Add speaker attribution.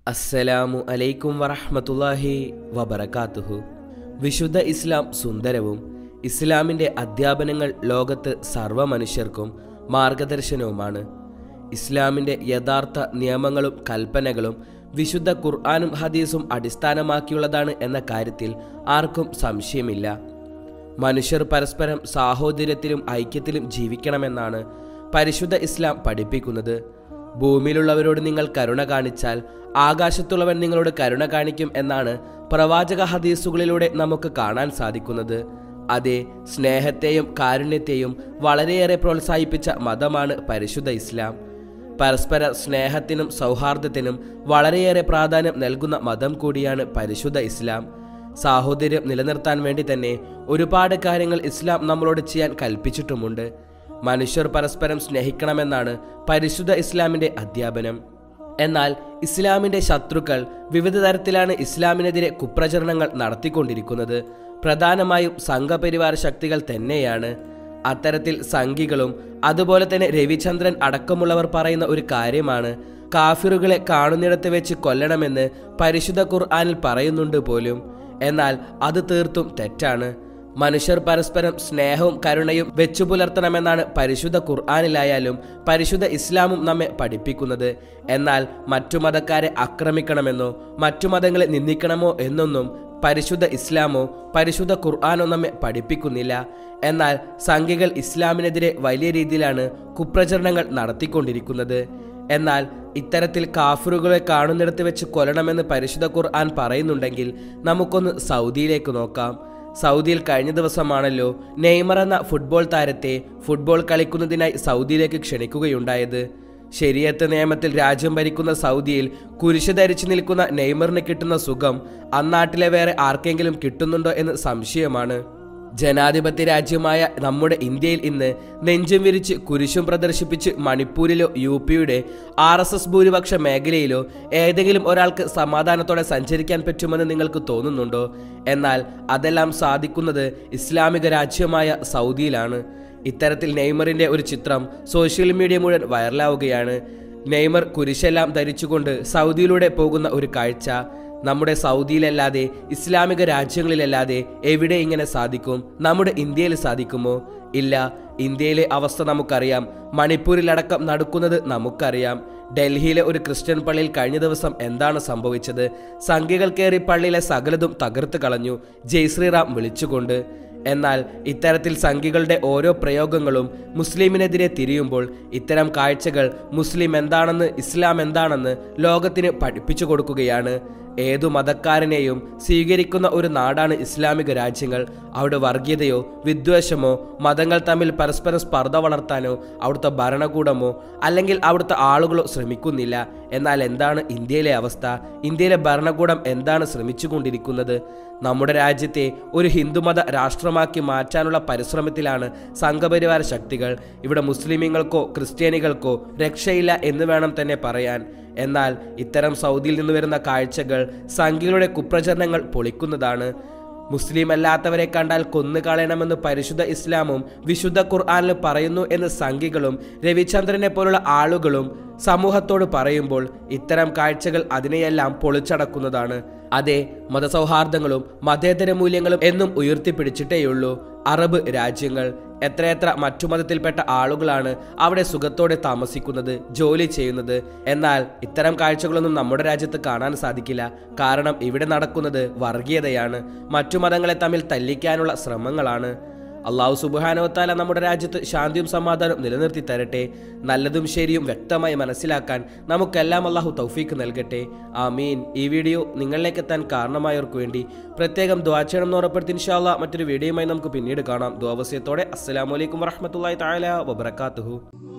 Speaker 1: അസ്സലാമു അലൈക്കും വറഹ്മത്തുള്ളാഹി വബറകാതുഹു വിശുദ്ധ ഇസ്ലാം സുന്ദരവും ഇസ്ലാമിൻ്റെ അധ്യാപനങ്ങൾ ലോകത്ത് സർവ്വ മനുഷ്യർക്കും മാർഗദർശനവുമാണ് ഇസ്ലാമിൻ്റെ യഥാർത്ഥ നിയമങ്ങളും കൽപ്പനകളും വിശുദ്ധ ഖുർആാനും ഹദീസും അടിസ്ഥാനമാക്കിയുള്ളതാണ് എന്ന കാര്യത്തിൽ ആർക്കും സംശയമില്ല മനുഷ്യർ പരസ്പരം സാഹോദര്യത്തിലും ഐക്യത്തിലും ജീവിക്കണമെന്നാണ് പരിശുദ്ധ ഇസ്ലാം പഠിപ്പിക്കുന്നത് ഭൂമിയിലുള്ളവരോട് നിങ്ങൾ കരുണ കാണിച്ചാൽ ആകാശത്തുള്ളവൻ നിങ്ങളോട് കരുണ കാണിക്കും എന്നാണ് പ്രവാചക ഹദീസുകളിലൂടെ നമുക്ക് കാണാൻ സാധിക്കുന്നത് അതെ സ്നേഹത്തെയും കാരുണ്യത്തെയും വളരെയേറെ പ്രോത്സാഹിപ്പിച്ച മതമാണ് പരിശുദ്ധ ഇസ്ലാം പരസ്പര സ്നേഹത്തിനും സൗഹാർദ്ദത്തിനും വളരെയേറെ പ്രാധാന്യം നൽകുന്ന മതം കൂടിയാണ് പരിശുദ്ധ ഇസ്ലാം സാഹോദര്യം നിലനിർത്താൻ വേണ്ടി തന്നെ ഒരുപാട് കാര്യങ്ങൾ ഇസ്ലാം നമ്മളോട് ചെയ്യാൻ കൽപ്പിച്ചിട്ടുമുണ്ട് മനുഷ്യർ പരസ്പരം സ്നേഹിക്കണമെന്നാണ് പരിശുദ്ധ ഇസ്ലാമിൻ്റെ അധ്യാപനം എന്നാൽ ഇസ്ലാമിൻ്റെ ശത്രുക്കൾ വിവിധ തരത്തിലാണ് ഇസ്ലാമിനെതിരെ കുപ്രചരണങ്ങൾ നടത്തിക്കൊണ്ടിരിക്കുന്നത് പ്രധാനമായും സംഘപരിവാര ശക്തികൾ തന്നെയാണ് അത്തരത്തിൽ സംഘികളും അതുപോലെ തന്നെ രവിചന്ദ്രൻ അടക്കമുള്ളവർ പറയുന്ന ഒരു കാര്യമാണ് കാഫിറുകളെ കാണുന്നിടത്ത് വെച്ച് കൊല്ലണമെന്ന് പരിശുദ്ധ ഖുർആാനിൽ പറയുന്നുണ്ട് പോലും എന്നാൽ അത് തീർത്തും തെറ്റാണ് മനുഷ്യർ പരസ്പരം സ്നേഹവും കരുണയും വെച്ചു പുലർത്തണമെന്നാണ് പരിശുദ്ധ ഖുർആാനിലായാലും പരിശുദ്ധ ഇസ്ലാമും നമ്മെ പഠിപ്പിക്കുന്നത് എന്നാൽ മറ്റു മതക്കാരെ ആക്രമിക്കണമെന്നോ മറ്റു മതങ്ങളെ നിന്ദിക്കണമോ എന്നൊന്നും പരിശുദ്ധ ഇസ്ലാമോ പരിശുദ്ധ ഖുർആാനോ നമ്മെ പഠിപ്പിക്കുന്നില്ല എന്നാൽ സംഘികൾ ഇസ്ലാമിനെതിരെ വലിയ രീതിയിലാണ് കുപ്രചരണങ്ങൾ നടത്തിക്കൊണ്ടിരിക്കുന്നത് എന്നാൽ ഇത്തരത്തിൽ കാഫറുകളെ കാണുന്നിടത്ത് വെച്ച് കൊല്ലണമെന്ന് പരിശുദ്ധ ഖുർആൻ പറയുന്നുണ്ടെങ്കിൽ നമുക്കൊന്ന് സൗദിയിലേക്ക് നോക്കാം സൗദിയിൽ കഴിഞ്ഞ ദിവസമാണല്ലോ നെയ്മർ എന്ന ഫുട്ബോൾ താരത്തെ ഫുട്ബോൾ കളിക്കുന്നതിനായി സൗദിയിലേക്ക് ക്ഷണിക്കുകയുണ്ടായത് ശരിയത്ത് നിയമത്തിൽ രാജ്യം ഭരിക്കുന്ന സൗദിയിൽ കുരിശ് ധരിച്ചു നിൽക്കുന്ന നെയ്മറിന് കിട്ടുന്ന സുഖം അന്നാട്ടിലെ വേറെ ആർക്കെങ്കിലും കിട്ടുന്നുണ്ടോ എന്ന് സംശയമാണ് ജനാധിപത്യ രാജ്യമായ നമ്മുടെ ഇന്ത്യയിൽ ഇന്ന് നെഞ്ചും വിരിച്ച് കുരിശും പ്രദർശിപ്പിച്ച് മണിപ്പൂരിലോ യു പിയുടെ ആർ എസ് എസ് ഭൂരിപക്ഷ മേഖലയിലോ ഏതെങ്കിലും ഒരാൾക്ക് സമാധാനത്തോടെ സഞ്ചരിക്കാൻ പറ്റുമെന്ന് നിങ്ങൾക്ക് തോന്നുന്നുണ്ടോ എന്നാൽ അതെല്ലാം സാധിക്കുന്നത് ഇസ്ലാമിക രാജ്യമായ സൗദിയിലാണ് ഇത്തരത്തിൽ നെയ്മറിന്റെ ഒരു ചിത്രം സോഷ്യൽ മീഡിയ മുഴുവൻ വൈറലാവുകയാണ് നെയ്മർ കുരിശെല്ലാം ധരിച്ചുകൊണ്ട് സൗദിയിലൂടെ പോകുന്ന ഒരു കാഴ്ച നമ്മുടെ സൗദിയിലല്ലാതെ ഇസ്ലാമിക രാജ്യങ്ങളിലല്ലാതെ എവിടെ ഇങ്ങനെ സാധിക്കും നമ്മുടെ ഇന്ത്യയിൽ സാധിക്കുമോ ഇല്ല ഇന്ത്യയിലെ അവസ്ഥ നമുക്കറിയാം മണിപ്പൂരിലടക്കം നടക്കുന്നത് നമുക്കറിയാം ഡൽഹിയിലെ ഒരു ക്രിസ്ത്യൻ പള്ളിയിൽ കഴിഞ്ഞ ദിവസം എന്താണ് സംഭവിച്ചത് സംഖ്യകൾ കയറി പള്ളിയിലെ സകലതും തകർത്ത് കളഞ്ഞു ജയ് ശ്രീറാം വിളിച്ചുകൊണ്ട് എന്നാൽ ഇത്തരത്തിൽ സംഖ്യകളുടെ ഓരോ പ്രയോഗങ്ങളും മുസ്ലിമിനെതിരെ തിരിയുമ്പോൾ ഇത്തരം കാഴ്ചകൾ മുസ്ലിം എന്താണെന്ന് ഇസ്ലാം എന്താണെന്ന് ലോകത്തിന് പഠിപ്പിച്ചു കൊടുക്കുകയാണ് ഏതു മതക്കാരനെയും സ്വീകരിക്കുന്ന ഒരു നാടാണ് ഇസ്ലാമിക രാജ്യങ്ങൾ അവിടെ വർഗീയതയോ വിദ്വേഷമോ മതങ്ങൾ തമ്മിൽ പരസ്പരം സ്പർദ്ധ വളർത്താനോ അവിടുത്തെ ഭരണകൂടമോ അല്ലെങ്കിൽ അവിടുത്തെ ആളുകളോ ശ്രമിക്കുന്നില്ല എന്നാൽ എന്താണ് ഇന്ത്യയിലെ അവസ്ഥ ഇന്ത്യയിലെ ഭരണകൂടം എന്താണ് ശ്രമിച്ചുകൊണ്ടിരിക്കുന്നത് നമ്മുടെ രാജ്യത്തെ ഒരു ഹിന്ദുമത രാഷ്ട്രമാക്കി മാറ്റാനുള്ള പരിശ്രമത്തിലാണ് സംഘപരിവാര ശക്തികൾ ഇവിടെ മുസ്ലിമീങ്ങൾക്കോ ക്രിസ്ത്യാനികൾക്കോ രക്ഷയില്ല എന്ന് വേണം തന്നെ പറയാൻ എന്നാൽ ഇത്തരം സൗദിയിൽ നിന്ന് വരുന്ന കാഴ്ചകൾ സംഘികളുടെ കുപ്രചരണങ്ങൾ പൊളിക്കുന്നതാണ് മുസ്ലിം അല്ലാത്തവരെ കണ്ടാൽ കൊന്നുകളയണമെന്ന് പരിശുദ്ധ ഇസ്ലാമും വിശുദ്ധ ഖുർആാനിൽ പറയുന്നു എന്ന് സംഘികളും രവിചന്ദ്രനെ പോലുള്ള ആളുകളും സമൂഹത്തോട് പറയുമ്പോൾ ഇത്തരം കാഴ്ചകൾ അതിനെയെല്ലാം പൊളിച്ചടക്കുന്നതാണ് അതെ മതസൗഹാർദ്ദങ്ങളും മതേതര മൂല്യങ്ങളും എന്നും ഉയർത്തിപ്പിടിച്ചിട്ടേയുള്ളൂ അറബ് രാജ്യങ്ങൾ എത്രയെത്ര മറ്റു മതത്തിൽപ്പെട്ട ആളുകളാണ് അവിടെ സുഖത്തോടെ താമസിക്കുന്നത് ജോലി ചെയ്യുന്നത് എന്നാൽ ഇത്തരം കാഴ്ചകളൊന്നും നമ്മുടെ രാജ്യത്ത് കാണാൻ സാധിക്കില്ല കാരണം ഇവിടെ നടക്കുന്നത് വർഗീയതയാണ് മറ്റു മതങ്ങളെ തമ്മിൽ തല്ലിക്കാനുള്ള ശ്രമങ്ങളാണ് അള്ളാഹു സുബാനവത്താല നമ്മുടെ രാജ്യത്ത് ശാന്തിയും സമാധാനവും നിലനിർത്തി തരട്ടെ നല്ലതും ശരിയും വ്യക്തമായി മനസ്സിലാക്കാൻ നമുക്കെല്ലാം അള്ളാഹു തൗഫീക്ക് നൽകട്ടെ ആമീൻ ഈ വീഡിയോ നിങ്ങളിലേക്ക് എത്താൻ കാരണമായവർക്ക് വേണ്ടി പ്രത്യേകം ദ്വാ ചെയ്യണം എന്ന് ഉറപ്പെടുത്തി ഇൻഷാല്ല മറ്റൊരു വീഡിയോയുമായി നമുക്ക് പിന്നീട് കാണാം ദ്വാവസ്യത്തോടെ അസ്സലാമലൈക്കും വറഹമത്തല്ലാ താല വബർക്കാത്തുഹു